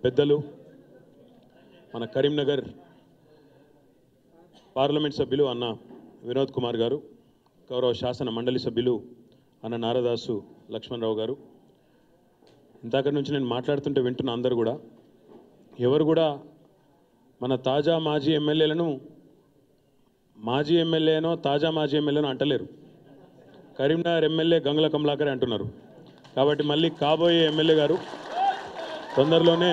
పెద్దలు మన కరీంనగర్ పార్లమెంట్ సభ్యులు అన్న వినోద్ కుమార్ గారు గౌరవ శాసన మండలి సభ్యులు అన్న నారదాసు లక్ష్మణరావు గారు ఇందాక నుంచి నేను మాట్లాడుతుంటే వింటున్న అందరు కూడా ఎవరు కూడా మన తాజా మాజీ ఎమ్మెల్యేలను మాజీ ఎమ్మెల్యేనో తాజా మాజీ ఎమ్మెల్యేనో అంటలేరు కరీంనగర్ ఎమ్మెల్యే గంగుల కమలాకరే అంటున్నారు కాబట్టి మళ్ళీ కాబోయే ఎమ్మెల్యే గారు తొందరలోనే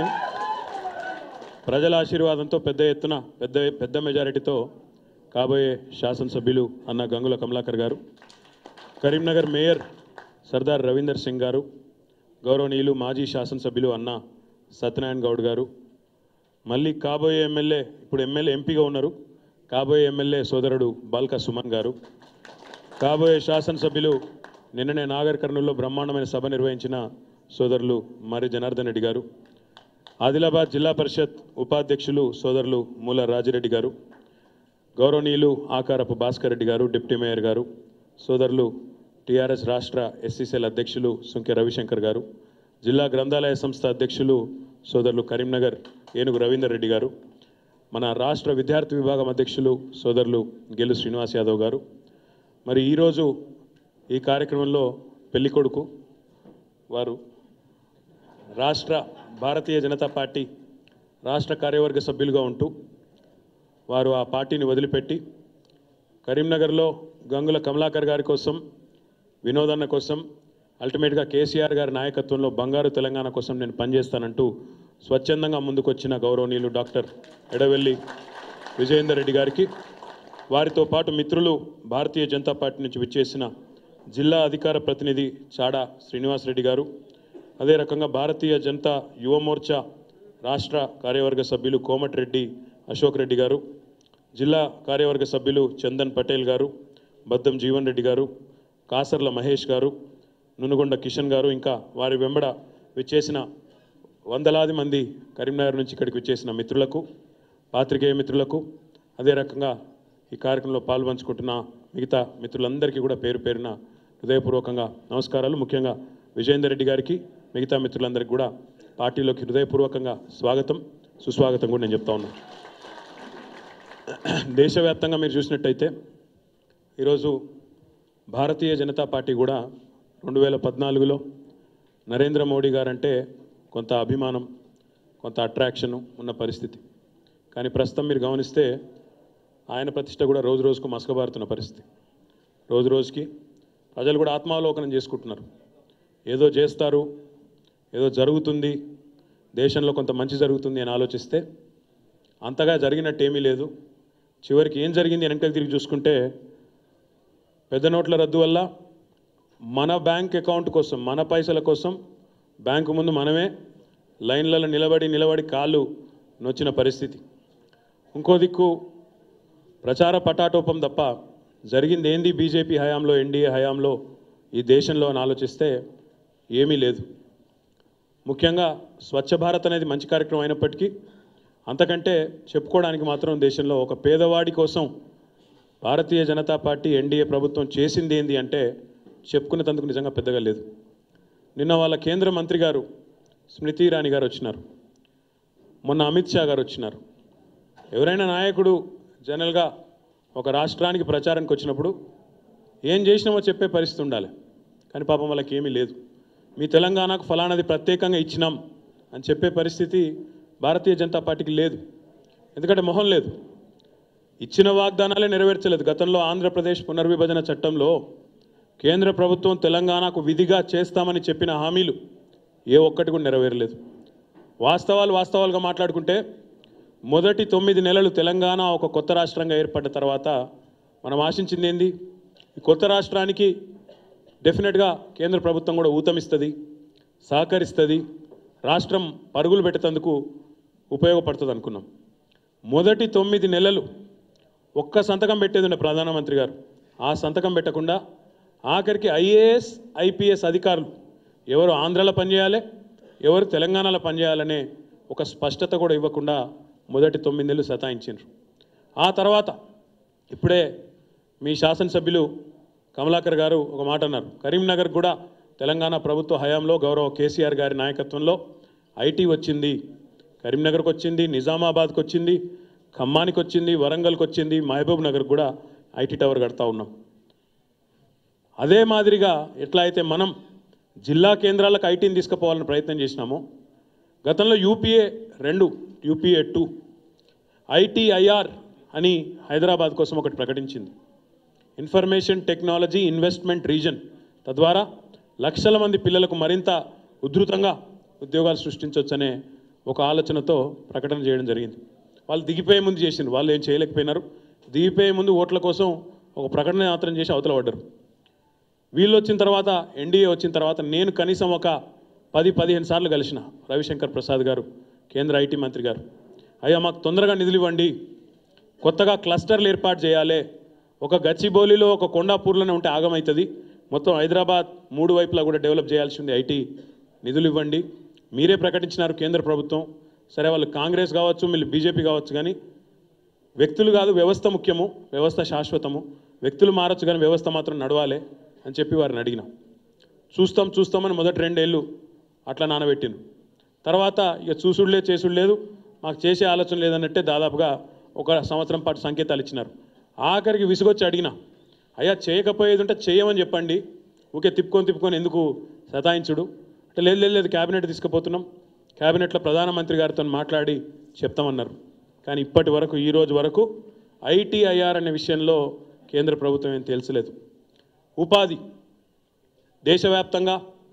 ప్రజల ఆశీర్వాదంతో పెద్ద ఎత్తున పెద్ద పెద్ద మెజారిటీతో కాబోయే శాసనసభ్యులు అన్న గంగుల కమలాకర్ గారు కరీంనగర్ మేయర్ సర్దార్ రవీందర్ సింగ్ గారు గౌరవనీయులు మాజీ శాసనసభ్యులు అన్న సత్యనారాయణ గౌడ్ గారు మళ్ళీ కాబోయే ఎమ్మెల్యే ఇప్పుడు ఎమ్మెల్యే ఎంపీగా ఉన్నారు కాబోయే ఎమ్మెల్యే సోదరుడు బాల్క సుమన్ గారు కాబోయే శాసనసభ్యులు నిన్ననే నాగర్ కర్నూలులో బ్రహ్మాండమైన సభ నిర్వహించిన సోదరులు మరి జనార్దన్ రెడ్డి గారు ఆదిలాబాద్ జిల్లా పరిషత్ ఉపాధ్యక్షులు సోదరులు మూల రాజిరెడ్డి గారు గౌరవనీయులు ఆకారపు భాస్కర్ రెడ్డి గారు డిప్యూటీ మేయర్ గారు సోదరులు టీఆర్ఎస్ రాష్ట్ర ఎస్సీసీఎల్ అధ్యక్షులు సుంకె రవిశంకర్ గారు జిల్లా గ్రంథాలయ సంస్థ అధ్యక్షులు సోదరులు కరీంనగర్ ఏనుగు రవీందర్ రెడ్డి గారు మన రాష్ట్ర విద్యార్థి విభాగం అధ్యక్షులు సోదరులు గెలు శ్రీనివాస్ యాదవ్ గారు మరి ఈరోజు ఈ కార్యక్రమంలో పెళ్లి కొడుకు వారు రాష్ట్ర భారతీయ జనతా పార్టీ రాష్ట్ర కార్యవర్గ సభ్యులుగా ఉంటూ వారు ఆ పార్టీని వదిలిపెట్టి కరీంనగర్లో గంగుల కమలాకర్ గారి కోసం వినోదన్న కోసం అల్టిమేట్గా కేసీఆర్ గారి నాయకత్వంలో బంగారు తెలంగాణ కోసం నేను పనిచేస్తానంటూ స్వచ్ఛందంగా ముందుకొచ్చిన గౌరవనీయులు డాక్టర్ ఎడవెల్లి విజయేందర్ రెడ్డి గారికి వారితో పాటు మిత్రులు భారతీయ జనతా పార్టీ నుంచి విచ్చేసిన జిల్లా అధికార ప్రతినిధి చాడా శ్రీనివాసరెడ్డి గారు అదే రకంగా భారతీయ జనతా యువ మోర్చా రాష్ట్ర కార్యవర్గ సభ్యులు కోమటిరెడ్డి అశోక్ రెడ్డి గారు జిల్లా కార్యవర్గ సభ్యులు చందన్ పటేల్ గారు బద్దం జీవన్ రెడ్డి గారు కాసర్ల మహేష్ గారు నునుగొండ కిషన్ గారు ఇంకా వారి వెంబడ విచ్చేసిన వందలాది మంది కరీంనగర్ నుంచి ఇక్కడికి విచ్చేసిన మిత్రులకు పాత్రికేయ మిత్రులకు అదే రకంగా ఈ కార్యక్రమంలో పాల్పంచుకుంటున్న మిగతా మిత్రులందరికీ కూడా పేరు పేరున హృదయపూర్వకంగా నమస్కారాలు ముఖ్యంగా విజయేందర్ రెడ్డి గారికి మిగతా మిత్రులందరికీ కూడా పార్టీలోకి హృదయపూర్వకంగా స్వాగతం సుస్వాగతం కూడా నేను చెప్తా ఉన్నాను దేశవ్యాప్తంగా మీరు చూసినట్టయితే ఈరోజు భారతీయ జనతా పార్టీ కూడా రెండు వేల పద్నాలుగులో నరేంద్ర మోడీ గారంటే కొంత అభిమానం కొంత అట్రాక్షను ఉన్న పరిస్థితి కానీ ప్రస్తుతం మీరు గమనిస్తే ఆయన ప్రతిష్ట కూడా రోజు రోజుకు మసకబారుతున్న పరిస్థితి రోజు రోజుకి ప్రజలు కూడా ఆత్మావలోకనం చేసుకుంటున్నారు ఏదో చేస్తారు ఏదో జరుగుతుంది దేశంలో కొంత మంచి జరుగుతుంది అని ఆలోచిస్తే అంతగా జరిగినట్టు ఏమీ లేదు చివరికి ఏం జరిగింది వెనక్కి తిరిగి చూసుకుంటే పెద్ద నోట్ల రద్దు వల్ల మన బ్యాంక్ అకౌంట్ కోసం మన పైసల కోసం బ్యాంకు ముందు మనమే లైన్లలో నిలబడి నిలబడి కాళ్ళు నొచ్చిన పరిస్థితి ఇంకో దిక్కు ప్రచార పటాటోపం తప్ప జరిగింది ఏంది బీజేపీ హయాంలో ఎన్డీఏ హయాంలో ఈ దేశంలో అని ఆలోచిస్తే ఏమీ లేదు ముఖ్యంగా స్వచ్ఛ భారత్ అనేది మంచి కార్యక్రమం అయినప్పటికీ అంతకంటే చెప్పుకోవడానికి మాత్రం దేశంలో ఒక పేదవాడి కోసం భారతీయ జనతా పార్టీ ఎన్డీఏ ప్రభుత్వం చేసింది ఏంది అంటే చెప్పుకునేందుకు నిజంగా పెద్దగా లేదు నిన్న వాళ్ళ కేంద్ర మంత్రి గారు స్మృతి ఇరానీ గారు వచ్చినారు మొన్న అమిత్ షా గారు వచ్చినారు ఎవరైనా నాయకుడు జనరల్గా ఒక రాష్ట్రానికి ప్రచారానికి వచ్చినప్పుడు ఏం చేసినామో చెప్పే పరిస్థితి ఉండాలి కానీ పాపం వాళ్ళకి ఏమీ లేదు మీ తెలంగాణకు ఫలానాది ప్రత్యేకంగా ఇచ్చినాం అని చెప్పే పరిస్థితి భారతీయ జనతా పార్టీకి లేదు ఎందుకంటే మొహం లేదు ఇచ్చిన వాగ్దానాలే నెరవేర్చలేదు గతంలో ఆంధ్రప్రదేశ్ పునర్విభజన చట్టంలో కేంద్ర ప్రభుత్వం తెలంగాణకు విధిగా చేస్తామని చెప్పిన హామీలు ఏ ఒక్కటి కూడా నెరవేరలేదు వాస్తవాలు వాస్తవాలుగా మాట్లాడుకుంటే మొదటి తొమ్మిది నెలలు తెలంగాణ ఒక కొత్త రాష్ట్రంగా ఏర్పడ్డ తర్వాత మనం ఆశించింది ఏంది ఈ కొత్త రాష్ట్రానికి డెఫినెట్గా కేంద్ర ప్రభుత్వం కూడా ఊతమిస్తుంది సహకరిస్తుంది రాష్ట్రం పరుగులు పెట్టేందుకు ఉపయోగపడుతుంది అనుకున్నాం మొదటి తొమ్మిది నెలలు ఒక్క సంతకం పెట్టేది ఉండే ప్రధానమంత్రి గారు ఆ సంతకం పెట్టకుండా ఆఖరికి ఐఏఎస్ ఐపీఎస్ అధికారులు ఎవరు ఆంధ్రాలో పనిచేయాలి ఎవరు తెలంగాణలో పనిచేయాలనే ఒక స్పష్టత కూడా ఇవ్వకుండా మొదటి తొమ్మిది నెలలు సతాయించారు ఆ తర్వాత ఇప్పుడే మీ శాసనసభ్యులు కమలాకర్ గారు ఒక మాట అన్నారు కరీంనగర్ కూడా తెలంగాణ ప్రభుత్వ హయాంలో గౌరవ కేసీఆర్ గారి నాయకత్వంలో ఐటీ వచ్చింది కరీంనగర్కి వచ్చింది నిజామాబాద్కి వచ్చింది ఖమ్మానికి వచ్చింది వరంగల్కి వచ్చింది మహబూబ్ నగర్ కూడా ఐటీ టవర్ కడతా ఉన్నాం అదే మాదిరిగా ఎట్లా అయితే మనం జిల్లా కేంద్రాలకు ఐటీని తీసుకుపోవాలని ప్రయత్నం చేసినామో గతంలో యూపీఏ రెండు యూపీఏ టూ ఐటీఐఆర్ అని హైదరాబాద్ కోసం ఒకటి ప్రకటించింది ఇన్ఫర్మేషన్ టెక్నాలజీ ఇన్వెస్ట్మెంట్ రీజన్ తద్వారా లక్షల మంది పిల్లలకు మరింత ఉధృతంగా ఉద్యోగాలు సృష్టించవచ్చనే ఒక ఆలోచనతో ప్రకటన చేయడం జరిగింది వాళ్ళు దిగిపోయే ముందు చేసిండ్రు వాళ్ళు ఏం చేయలేకపోయినారు దిగిపోయే ముందు ఓట్ల కోసం ఒక ప్రకటన మాత్రం చేసి అవతల పడ్డారు వీళ్ళు వచ్చిన తర్వాత ఎన్డీఏ వచ్చిన తర్వాత నేను కనీసం ఒక పది పదిహేను సార్లు కలిసిన రవిశంకర్ ప్రసాద్ గారు కేంద్ర ఐటీ మంత్రి గారు అయ్యా మాకు తొందరగా నిధులు ఇవ్వండి కొత్తగా క్లస్టర్లు ఏర్పాటు చేయాలి ఒక గచ్చిబౌలిలో ఒక కొండాపూర్లోనే ఉంటే ఆగమవుతుంది మొత్తం హైదరాబాద్ మూడు వైపులా కూడా డెవలప్ చేయాల్సి ఉంది ఐటీ నిధులు ఇవ్వండి మీరే ప్రకటించినారు కేంద్ర ప్రభుత్వం సరే వాళ్ళు కాంగ్రెస్ కావచ్చు మీరు బీజేపీ కావచ్చు కానీ వ్యక్తులు కాదు వ్యవస్థ ముఖ్యము వ్యవస్థ శాశ్వతము వ్యక్తులు మారచ్చు కానీ వ్యవస్థ మాత్రం నడవాలి అని చెప్పి వారిని అడిగిన చూస్తాం చూస్తామని మొదటి రెండేళ్ళు అట్లా నానబెట్టిండ్రు తర్వాత ఇక చూసుడులే చేసుడు లేదు మాకు చేసే ఆలోచన లేదన్నట్టే దాదాపుగా ఒక సంవత్సరం పాటు సంకేతాలు ఇచ్చినారు ఆఖరికి విసుగొచ్చి అడిగిన అయ్యా చేయకపోయేది ఉంటే చేయమని చెప్పండి ఊకే తిప్పుకొని తిప్పుకొని ఎందుకు సతాయించుడు అంటే లేదు లేదు లేదు క్యాబినెట్ తీసుకుపోతున్నాం క్యాబినెట్లో ప్రధానమంత్రి గారితో మాట్లాడి చెప్తామన్నారు కానీ ఇప్పటి వరకు ఈ రోజు వరకు ఐటీఐఆర్ అనే విషయంలో కేంద్ర ప్రభుత్వం ఏం తెలుసలేదు ఉపాధి దేశవ్యాప్తంగా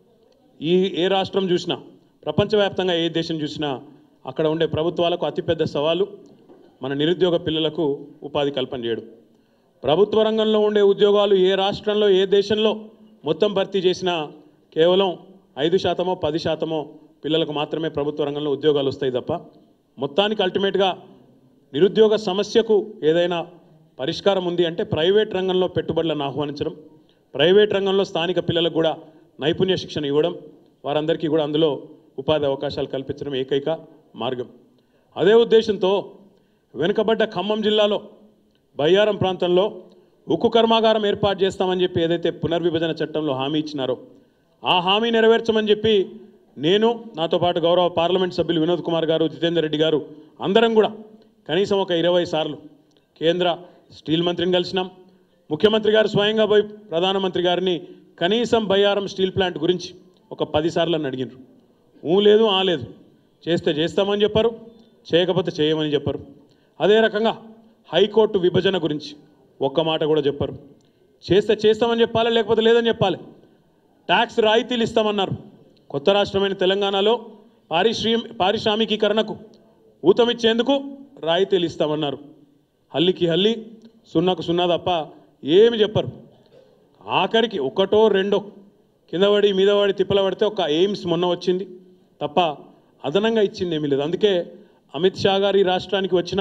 ఈ ఏ రాష్ట్రం చూసినా ప్రపంచవ్యాప్తంగా ఏ దేశం చూసినా అక్కడ ఉండే ప్రభుత్వాలకు అతిపెద్ద సవాలు మన నిరుద్యోగ పిల్లలకు ఉపాధి కల్పన చేయడం ప్రభుత్వ రంగంలో ఉండే ఉద్యోగాలు ఏ రాష్ట్రంలో ఏ దేశంలో మొత్తం భర్తీ చేసినా కేవలం ఐదు శాతమో పది శాతమో పిల్లలకు మాత్రమే ప్రభుత్వ రంగంలో ఉద్యోగాలు వస్తాయి తప్ప మొత్తానికి అల్టిమేట్గా నిరుద్యోగ సమస్యకు ఏదైనా పరిష్కారం ఉంది అంటే ప్రైవేట్ రంగంలో పెట్టుబడులను ఆహ్వానించడం ప్రైవేట్ రంగంలో స్థానిక పిల్లలకు కూడా నైపుణ్య శిక్షణ ఇవ్వడం వారందరికీ కూడా అందులో ఉపాధి అవకాశాలు కల్పించడం ఏకైక మార్గం అదే ఉద్దేశంతో వెనుకబడ్డ ఖమ్మం జిల్లాలో బయ్యారం ప్రాంతంలో ఉక్కు కర్మాగారం ఏర్పాటు చేస్తామని చెప్పి ఏదైతే పునర్విభజన చట్టంలో హామీ ఇచ్చినారో ఆ హామీ నెరవేర్చమని చెప్పి నేను నాతో పాటు గౌరవ పార్లమెంట్ సభ్యులు వినోద్ కుమార్ గారు జితేందర్ రెడ్డి గారు అందరం కూడా కనీసం ఒక ఇరవై సార్లు కేంద్ర స్టీల్ మంత్రిని కలిసినాం ముఖ్యమంత్రి గారు స్వయంగా పోయి ప్రధానమంత్రి గారిని కనీసం బయ్యారం స్టీల్ ప్లాంట్ గురించి ఒక పది సార్లు అని అడిగినారు ఊ లేదు ఆ లేదు చేస్తే చేస్తామని చెప్పారు చేయకపోతే చేయమని చెప్పారు అదే రకంగా హైకోర్టు విభజన గురించి ఒక్క మాట కూడా చెప్పారు చేస్తే చేస్తామని చెప్పాలి లేకపోతే లేదని చెప్పాలి ట్యాక్స్ రాయితీలు ఇస్తామన్నారు కొత్త రాష్ట్రమైన తెలంగాణలో పారిశ్రీ పారిశ్రామికీకరణకు ఊతమిచ్చేందుకు రాయితీలు ఇస్తామన్నారు హల్లికి హల్లి సున్నాకు సున్నా తప్ప ఏమి చెప్పరు ఆఖరికి ఒకటో రెండో కింద పడి మీద పడి తిప్పల పడితే ఒక ఎయిమ్స్ మొన్న వచ్చింది తప్ప అదనంగా ఇచ్చింది ఏమీ లేదు అందుకే అమిత్ షా గారి రాష్ట్రానికి వచ్చినా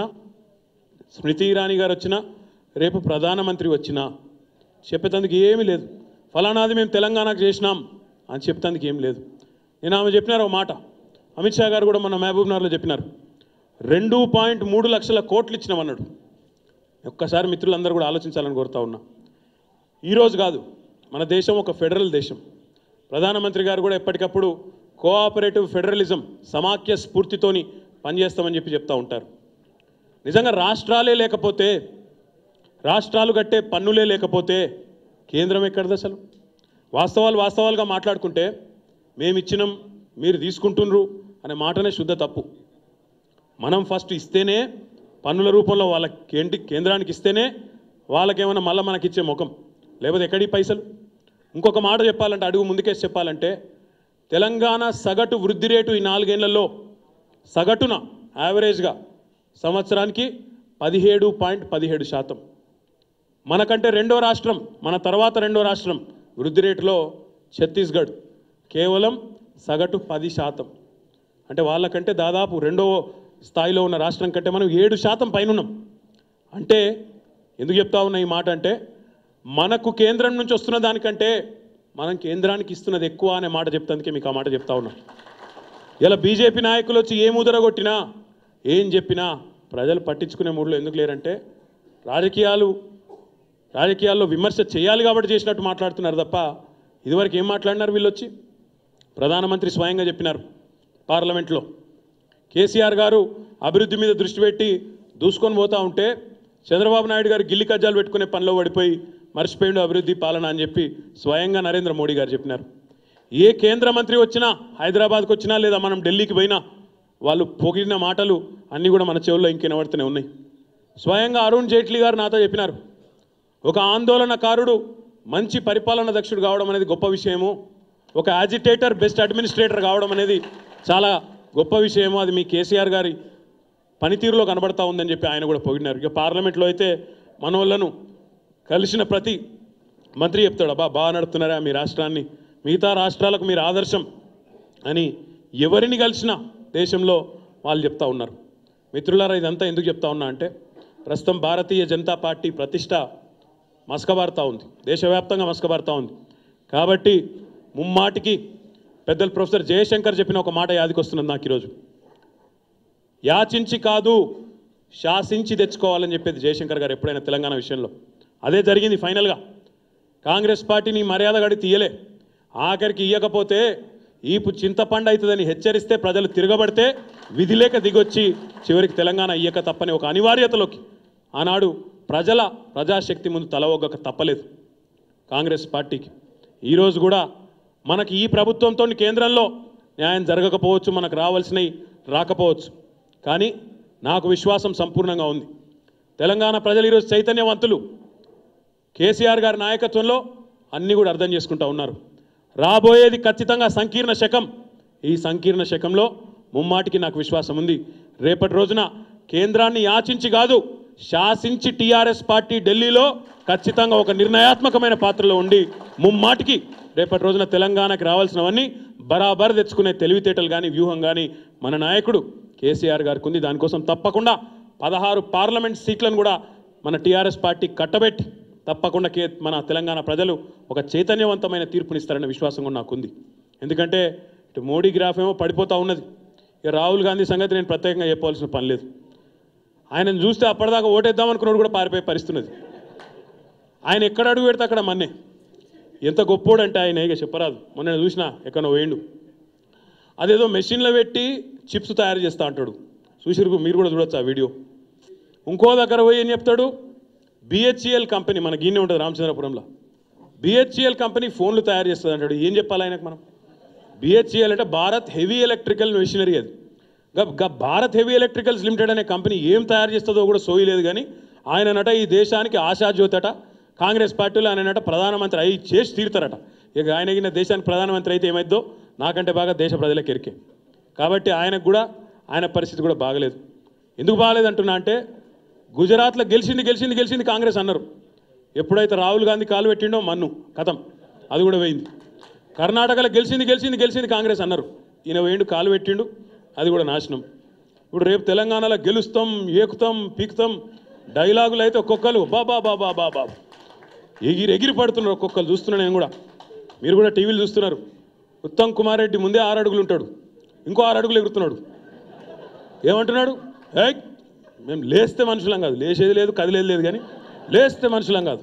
స్మృతి ఇరానీ గారు వచ్చినా రేపు ప్రధానమంత్రి వచ్చినా చెప్పేందుకు ఏమీ లేదు ఫలానాది మేము తెలంగాణకు చేసినాం అని చెప్పేందుకు ఏం లేదు నేను ఆమె చెప్పినారు ఒక మాట అమిత్ షా గారు కూడా మన మహబూబ్ నగర్లో చెప్పినారు రెండు పాయింట్ మూడు లక్షల కోట్లు ఇచ్చినామన్నాడు ఒక్కసారి మిత్రులందరూ కూడా ఆలోచించాలని కోరుతా ఉన్నా ఈరోజు కాదు మన దేశం ఒక ఫెడరల్ దేశం ప్రధానమంత్రి గారు కూడా ఎప్పటికప్పుడు కోఆపరేటివ్ ఫెడరలిజం సమాఖ్య స్ఫూర్తితోని పనిచేస్తామని చెప్పి చెప్తా ఉంటారు నిజంగా రాష్ట్రాలే లేకపోతే రాష్ట్రాలు కట్టే పన్నులే లేకపోతే కేంద్రం ఎక్కడిది అసలు వాస్తవాలు వాస్తవాలుగా మాట్లాడుకుంటే మేము ఇచ్చినాం మీరు తీసుకుంటున్నారు అనే మాటనే శుద్ధ తప్పు మనం ఫస్ట్ ఇస్తేనే పన్నుల రూపంలో వాళ్ళకి ఏంటి కేంద్రానికి ఇస్తేనే వాళ్ళకేమైనా మళ్ళీ మనకి ఇచ్చే ముఖం లేకపోతే ఎక్కడి పైసలు ఇంకొక మాట చెప్పాలంటే అడుగు ముందుకేసి చెప్పాలంటే తెలంగాణ సగటు వృద్ధి రేటు ఈ నాలుగేళ్లలో సగటున యావరేజ్గా సంవత్సరానికి పదిహేడు పాయింట్ పదిహేడు శాతం మనకంటే రెండో రాష్ట్రం మన తర్వాత రెండో రాష్ట్రం వృద్ధి రేటులో ఛత్తీస్గఢ్ కేవలం సగటు పది శాతం అంటే వాళ్ళకంటే దాదాపు రెండో స్థాయిలో ఉన్న రాష్ట్రం కంటే మనం ఏడు శాతం పైన ఉన్నాం అంటే ఎందుకు చెప్తా ఉన్నా ఈ మాట అంటే మనకు కేంద్రం నుంచి వస్తున్న దానికంటే మనం కేంద్రానికి ఇస్తున్నది ఎక్కువ అనే మాట చెప్తాందుకే మీకు ఆ మాట చెప్తా ఉన్నా ఇలా బీజేపీ నాయకులు వచ్చి ఏం ఉదరగొట్టినా ఏం చెప్పినా ప్రజలు పట్టించుకునే మూడులో ఎందుకు లేరంటే రాజకీయాలు రాజకీయాల్లో విమర్శ చేయాలి కాబట్టి చేసినట్టు మాట్లాడుతున్నారు తప్ప ఇదివరకు ఏం మాట్లాడినారు వీళ్ళు వచ్చి ప్రధానమంత్రి స్వయంగా చెప్పినారు పార్లమెంట్లో కేసీఆర్ గారు అభివృద్ధి మీద దృష్టి పెట్టి దూసుకొని పోతా ఉంటే చంద్రబాబు నాయుడు గారు గిల్లి కజ్జాలు పెట్టుకునే పనిలో పడిపోయి మర్చిపోయిండు అభివృద్ధి పాలన అని చెప్పి స్వయంగా నరేంద్ర మోడీ గారు చెప్పినారు ఏ కేంద్ర మంత్రి వచ్చినా హైదరాబాద్కి వచ్చినా లేదా మనం ఢిల్లీకి పోయినా వాళ్ళు పొగిడిన మాటలు అన్నీ కూడా మన చెవుల్లో ఇంకెనబడుతూనే ఉన్నాయి స్వయంగా అరుణ్ జైట్లీ గారు నాతో చెప్పినారు ఒక ఆందోళనకారుడు మంచి పరిపాలన దక్షుడు కావడం అనేది గొప్ప విషయము ఒక యాజిటేటర్ బెస్ట్ అడ్మినిస్ట్రేటర్ కావడం అనేది చాలా గొప్ప విషయము అది మీ కేసీఆర్ గారి పనితీరులో కనబడతా ఉందని చెప్పి ఆయన కూడా పొగిడినారు ఇక పార్లమెంట్లో అయితే మనోళ్ళను కలిసిన ప్రతి మంత్రి చెప్తాడు అబ్బా బాగా నడుపుతున్నారా మీ రాష్ట్రాన్ని మిగతా రాష్ట్రాలకు మీరు ఆదర్శం అని ఎవరిని కలిసినా దేశంలో వాళ్ళు చెప్తా ఉన్నారు మిత్రులారా ఇదంతా ఎందుకు చెప్తా ఉన్నా అంటే ప్రస్తుతం భారతీయ జనతా పార్టీ ప్రతిష్ట మసకబారుతా ఉంది దేశవ్యాప్తంగా మసకబారుతా ఉంది కాబట్టి ముమ్మాటికి పెద్దలు ప్రొఫెసర్ జయశంకర్ చెప్పిన ఒక మాట యాదికొస్తున్నది నాకు ఈరోజు యాచించి కాదు శాసించి తెచ్చుకోవాలని చెప్పేది జయశంకర్ గారు ఎప్పుడైనా తెలంగాణ విషయంలో అదే జరిగింది ఫైనల్గా కాంగ్రెస్ పార్టీని మర్యాద గడి తీయలే ఆఖరికి ఇయ్యకపోతే ఈపు చింతపండు అవుతుందని హెచ్చరిస్తే ప్రజలు తిరగబడితే విధిలేక దిగొచ్చి చివరికి తెలంగాణ ఇయ్యక తప్పని ఒక అనివార్యతలోకి ఆనాడు ప్రజల ప్రజాశక్తి ముందు తల ఒగ్గక తప్పలేదు కాంగ్రెస్ పార్టీకి ఈరోజు కూడా మనకి ఈ ప్రభుత్వంతో కేంద్రంలో న్యాయం జరగకపోవచ్చు మనకు రావాల్సినవి రాకపోవచ్చు కానీ నాకు విశ్వాసం సంపూర్ణంగా ఉంది తెలంగాణ ప్రజలు ఈరోజు చైతన్యవంతులు కేసీఆర్ గారి నాయకత్వంలో అన్నీ కూడా అర్థం చేసుకుంటా ఉన్నారు రాబోయేది ఖచ్చితంగా సంకీర్ణ శకం ఈ సంకీర్ణ శకంలో ముమ్మాటికి నాకు విశ్వాసం ఉంది రేపటి రోజున కేంద్రాన్ని యాచించి కాదు శాసించి టీఆర్ఎస్ పార్టీ ఢిల్లీలో ఖచ్చితంగా ఒక నిర్ణయాత్మకమైన పాత్రలో ఉండి ముమ్మాటికి రేపటి రోజున తెలంగాణకి రావాల్సినవన్నీ బరాబర్ తెచ్చుకునే తెలివితేటలు కానీ వ్యూహం కానీ మన నాయకుడు కేసీఆర్ గారికి ఉంది దానికోసం తప్పకుండా పదహారు పార్లమెంట్ సీట్లను కూడా మన టీఆర్ఎస్ పార్టీ కట్టబెట్టి తప్పకుండా కే మన తెలంగాణ ప్రజలు ఒక చైతన్యవంతమైన తీర్పునిస్తారనే విశ్వాసం కూడా నాకుంది ఎందుకంటే ఇటు మోడీ గ్రాఫ్ ఏమో పడిపోతూ ఉన్నది ఇక రాహుల్ గాంధీ సంగతి నేను ప్రత్యేకంగా చెప్పవలసిన పని లేదు ఆయనను చూస్తే అప్పటిదాకా ఓటేద్దాం అనుకున్నాడు కూడా పారిపోయే పరిస్థితి ఉన్నది ఆయన ఎక్కడ అడుగు పెడితే అక్కడ మన్నే ఎంత గొప్పోడంటే ఆయన ఇక చెప్పరాదు మొన్న నేను చూసిన ఎక్కడో వేయండు అదేదో మెషిన్లో పెట్టి చిప్స్ తయారు చేస్తా అంటాడు చూసిరు మీరు కూడా చూడొచ్చు ఆ వీడియో ఇంకో దగ్గర పోయి ఏం చెప్తాడు బిహెచ్ఈఎల్ కంపెనీ మన గిన్నె ఉంటుంది రామచంద్రపురంలో బిహెచ్ఈఎల్ కంపెనీ ఫోన్లు తయారు చేస్తుంది అంటాడు ఏం చెప్పాలి ఆయనకు మనం బిహెచ్ఈఎల్ అంటే భారత్ హెవీ ఎలక్ట్రికల్ మెషినరీ అది గా- గా భారత్ హెవీ ఎలక్ట్రికల్స్ లిమిటెడ్ అనే కంపెనీ ఏం తయారు చేస్తుందో కూడా సోయి లేదు కానీ ఆయన నట ఈ దేశానికి ఆశాజ్యోతట కాంగ్రెస్ పార్టీలో ఆయన నట ప్రధానమంత్రి అయి చేసి తీరుతారట ఇక ఆయన గిన్న దేశానికి ప్రధానమంత్రి అయితే ఏమైద్దో నాకంటే బాగా దేశ ప్రజలకు ఎరికే కాబట్టి ఆయనకు కూడా ఆయన పరిస్థితి కూడా బాగలేదు ఎందుకు బాగలేదు అంటున్నా అంటే గుజరాత్లో గెలిచింది గెలిచింది గెలిచింది కాంగ్రెస్ అన్నారు ఎప్పుడైతే రాహుల్ గాంధీ కాలు పెట్టిండో మన్ను కథం అది కూడా పోయింది కర్ణాటకలో గెలిచింది గెలిచింది గెలిచింది కాంగ్రెస్ అన్నారు ఈయన వేయండు కాలు పెట్టిండు అది కూడా నాశనం ఇప్పుడు రేపు తెలంగాణలో గెలుస్తాం ఏకుతాం పీకుతాం డైలాగులు అయితే ఒక్కొక్కరు బాబా బాబా బాబా ఎగిరి ఎగిరి పడుతున్నారు ఒక్కొక్కరు చూస్తున్నా నేను కూడా మీరు కూడా టీవీలు చూస్తున్నారు ఉత్తమ్ కుమార్ రెడ్డి ముందే ఆరు అడుగులు ఉంటాడు ఇంకో ఆరు అడుగులు ఎగురుతున్నాడు ఏమంటున్నాడు ఏ మేము లేస్తే మనుషులం కాదు లేచేది లేదు కదిలేదు లేదు కానీ లేస్తే మనుషులం కాదు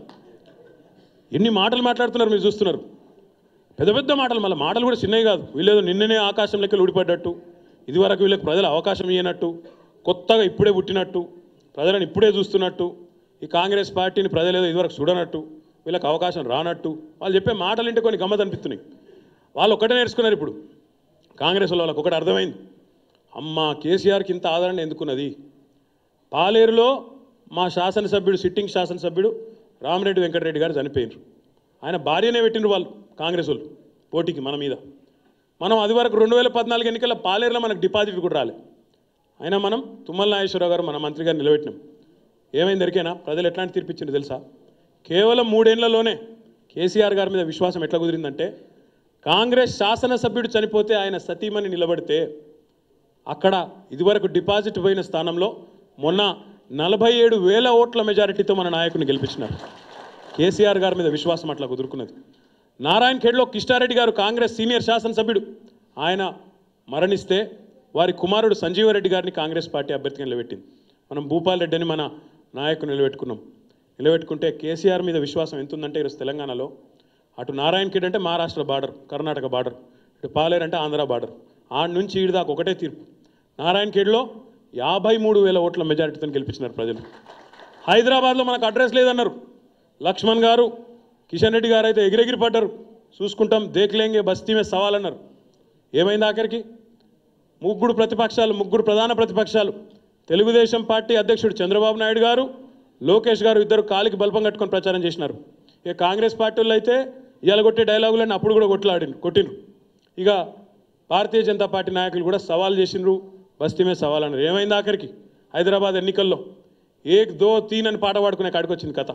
ఎన్ని మాటలు మాట్లాడుతున్నారు మీరు చూస్తున్నారు పెద్ద పెద్ద మాటలు మళ్ళీ మాటలు కూడా చిన్నవి కాదు వీళ్ళేదో నిన్ననే ఆకాశం లెక్కలు ఊడిపడ్డట్టు ఇదివరకు వీళ్ళకి ప్రజలు అవకాశం ఇవ్వనట్టు కొత్తగా ఇప్పుడే పుట్టినట్టు ప్రజలను ఇప్పుడే చూస్తున్నట్టు ఈ కాంగ్రెస్ పార్టీని ప్రజలు ఏదో ఇదివరకు చూడనట్టు వీళ్ళకి అవకాశం రానట్టు వాళ్ళు చెప్పే మాటలు ఇంటే కొన్ని గమ్మత్ అనిపిస్తున్నాయి వాళ్ళు ఒకటే నేర్చుకున్నారు ఇప్పుడు కాంగ్రెస్ వాళ్ళకి ఒకటి అర్థమైంది అమ్మ కేసీఆర్కి ఇంత ఆదరణ ఎందుకున్నది పాలేరులో మా శాసనసభ్యుడు సిట్టింగ్ శాసనసభ్యుడు రామరెడ్డి వెంకటరెడ్డి గారు చనిపోయినారు ఆయన భార్యనే పెట్టిండ్రు వాళ్ళు కాంగ్రెస్ వాళ్ళు పోటీకి మన మీద మనం అది వరకు రెండు వేల పద్నాలుగు ఎన్నికల పాలేరులో మనకు డిపాజిట్ కూడా రాలే అయినా మనం తుమ్మల నాగేశ్వరరావు గారు మన మంత్రి గారు నిలబెట్టినాం ఏమైంది ఎరికేనా ప్రజలు ఎట్లాంటి తీర్పిచ్చిండ్రు తెలుసా కేవలం మూడేళ్లలోనే కేసీఆర్ గారి మీద విశ్వాసం ఎట్లా కుదిరిందంటే కాంగ్రెస్ శాసనసభ్యుడు చనిపోతే ఆయన సతీమణి నిలబడితే అక్కడ ఇదివరకు డిపాజిట్ పోయిన స్థానంలో మొన్న నలభై ఏడు వేల ఓట్ల మెజారిటీతో మన నాయకుని గెలిపించినారు కేసీఆర్ గారి మీద విశ్వాసం అట్లా కుదురుకున్నది నారాయణ ఖేడ్లో కిష్టారెడ్డి గారు కాంగ్రెస్ సీనియర్ శాసనసభ్యుడు ఆయన మరణిస్తే వారి కుమారుడు సంజీవరెడ్డి గారిని కాంగ్రెస్ పార్టీ అభ్యర్థిగా నిలబెట్టింది మనం భూపాల్ రెడ్డి అని మన నాయకుని నిలబెట్టుకున్నాం నిలబెట్టుకుంటే కేసీఆర్ మీద విశ్వాసం ఎంత ఉందంటే ఈరోజు తెలంగాణలో అటు నారాయణ ఖేడ్ అంటే మహారాష్ట్ర బార్డర్ కర్ణాటక బార్డర్ ఇటు పాలేరు అంటే ఆంధ్ర బార్డర్ ఆడ నుంచి ఈడి దాకా ఒకటే తీర్పు నారాయణఖేడ్లో యాభై మూడు వేల ఓట్ల మెజారిటీతో గెలిపించినారు ప్రజలు హైదరాబాద్లో మనకు అడ్రస్ లేదన్నారు లక్ష్మణ్ గారు కిషన్ రెడ్డి గారు అయితే ఎగిరెగిరి పడ్డారు చూసుకుంటాం దేక్లేంగే బస్తీమే సవాల్ అన్నారు ఏమైంది ఆఖరికి ముగ్గురు ప్రతిపక్షాలు ముగ్గురు ప్రధాన ప్రతిపక్షాలు తెలుగుదేశం పార్టీ అధ్యక్షుడు చంద్రబాబు నాయుడు గారు లోకేష్ గారు ఇద్దరు కాలికి బల్పం కట్టుకొని ప్రచారం చేసినారు ఇక కాంగ్రెస్ పార్టీలో అయితే ఇవాళ కొట్టే డైలాగులన్నీ అప్పుడు కూడా కొట్లాడిన కొట్టిండ్రు ఇక భారతీయ జనతా పార్టీ నాయకులు కూడా సవాల్ చేసిండ్రు బస్తీమే సవాల్ అన్నారు ఏమైంది ఆఖరికి హైదరాబాద్ ఎన్నికల్లో ఏక్ దో తీన్ అని పాట పాడుకునే కాడికి వచ్చింది కథ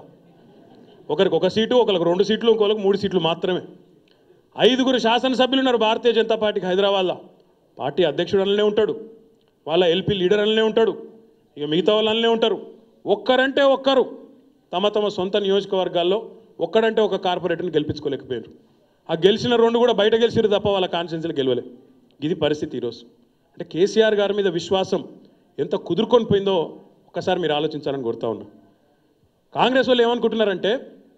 ఒకరికి ఒక సీటు ఒకరికి రెండు సీట్లు ఇంకొకరికి మూడు సీట్లు మాత్రమే ఐదుగురు శాసనసభ్యులు ఉన్నారు భారతీయ జనతా పార్టీకి హైదరాబాద్లో పార్టీ అధ్యక్షుడు అనలే ఉంటాడు వాళ్ళ ఎల్పీ లీడర్ అనలే ఉంటాడు ఇక మిగతా వాళ్ళు అనలే ఉంటారు ఒక్కరంటే ఒక్కరు తమ తమ సొంత నియోజకవర్గాల్లో ఒక్కడంటే ఒక కార్పొరేటర్ని గెలిపించుకోలేకపోయారు ఆ గెలిచిన రెండు కూడా బయట గెలిచిరు తప్ప వాళ్ళ కాన్స్టిట్యున్సీలు గెలవలే ఇది పరిస్థితి ఈరోజు అంటే కేసీఆర్ గారి మీద విశ్వాసం ఎంత కుదురుకొని పోయిందో ఒక్కసారి మీరు ఆలోచించాలని కోరుతా ఉన్నా కాంగ్రెస్ వాళ్ళు ఏమనుకుంటున్నారంటే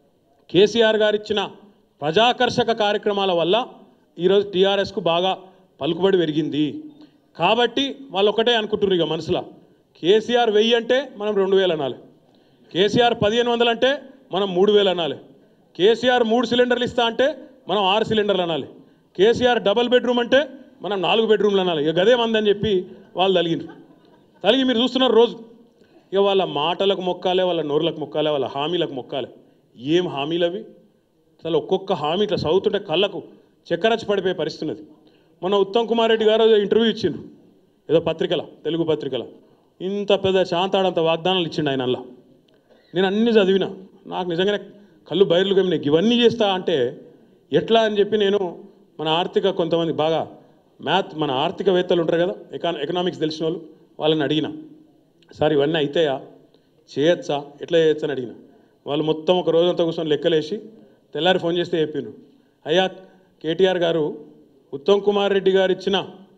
కేసీఆర్ గారు ఇచ్చిన ప్రజాకర్షక కార్యక్రమాల వల్ల ఈరోజు టీఆర్ఎస్కు బాగా పలుకుబడి పెరిగింది కాబట్టి వాళ్ళు ఒకటే అనుకుంటున్నారు ఇక మనసులో కేసీఆర్ వెయ్యి అంటే మనం రెండు వేలు అనాలి కేసీఆర్ పదిహేను వందలు అంటే మనం మూడు వేలు అనాలి కేసీఆర్ మూడు సిలిండర్లు ఇస్తా అంటే మనం ఆరు సిలిండర్లు అనాలి కేసీఆర్ డబల్ బెడ్రూమ్ అంటే మనం నాలుగు బెడ్రూమ్లు అనాలి ఇక గదే మందని చెప్పి వాళ్ళు తలిగినారు తలిగి మీరు చూస్తున్నారు రోజు ఇక వాళ్ళ మాటలకు మొక్కాలే వాళ్ళ నోరులకు మొక్కాలే వాళ్ళ హామీలకు మొక్కాలే ఏం హామీలు అవి అసలు ఒక్కొక్క హామీ ఇట్లా చదువుతుంటే కళ్ళకు చక్కరచ్చి పడిపోయే పరిస్థితి ఉన్నది మొన్న ఉత్తమ్ కుమార్ రెడ్డి గారు ఇంటర్వ్యూ ఇచ్చిండ్రు ఏదో పత్రికల తెలుగు పత్రికల ఇంత పెద్ద శాంతాడంత వాగ్దానాలు ఇచ్చిండు ఆయన అలా నేను అన్ని చదివిన నాకు నిజంగానే కళ్ళు బయర్లు కమ్మిన ఇవన్నీ చేస్తా అంటే ఎట్లా అని చెప్పి నేను మన ఆర్థిక కొంతమంది బాగా మ్యాథ్ మన ఆర్థికవేత్తలు ఉంటారు కదా ఎకా ఎకనామిక్స్ తెలిసిన వాళ్ళు వాళ్ళని అడిగిన సార్ ఇవన్నీ అయితాయా చేయొచ్చా ఎట్లా చేయొచ్చా అని అడిగిన వాళ్ళు మొత్తం ఒక రోజంతా కూర్చొని లెక్కలేసి తెల్లారి ఫోన్ చేస్తే చెప్పిండ్రు అయ్యా కేటీఆర్ గారు ఉత్తమ్ కుమార్ రెడ్డి గారు ఇచ్చిన